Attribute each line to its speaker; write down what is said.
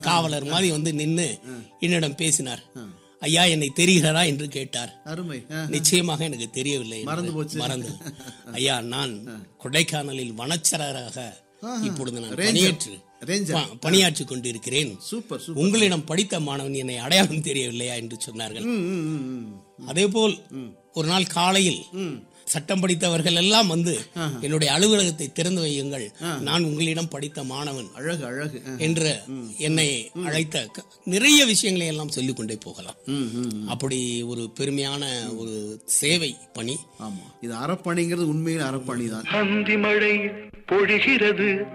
Speaker 1: காவலர் மாதிரி வந்து நின்னு என்னிடம் பேசினார் ஐயா என்னை தெரிகிறதா என்று கேட்டார்
Speaker 2: அருமை ஆ.
Speaker 1: நிச்சயமாக எனக்கு தெரியவில்லை என்று
Speaker 2: மறந்து போச்சு.
Speaker 1: மறந்து ஐயா நான் கொடைக்கானலில் வனச்சரராக இப்பொழுது நான்
Speaker 2: ரேஞ்சர்.
Speaker 1: பணியேற்று
Speaker 2: ரேஞ்சர்.
Speaker 1: ப- பணியாற்றிக் கொண்டிருக்கிறேன்
Speaker 2: சூப்பர் சூப்பர்
Speaker 1: உங்களிடம் படித்த மாணவன் என்னை அடையாளம் தெரியவில்லையா என்று சொன்னார்கள்
Speaker 2: ம், ம், ம், ம்.
Speaker 1: அதேபோல் ஒரு நாள் காலையில் சட்டம் படித்தவர்கள் எல்லாம் வந்து என்னுடைய அலுவலகத்தை திறந்து வையுங்கள் நான் உங்களிடம் படித்த மாணவன்
Speaker 2: அழகு அழகு ஆ.
Speaker 1: என்று என்னை அழைத்த க- நிறைய விஷயங்களை எல்லாம் சொல்லிக் கொண்டே போகலாம்
Speaker 2: ம், ம்.
Speaker 1: அப்படி ஒரு பெருமையான ஒரு சேவை பணி
Speaker 2: ஆமா இது அறப்பணிங்கிறது உண்மையில் அறப்பணி தான்
Speaker 3: அந்தி மழை பொழிகிறது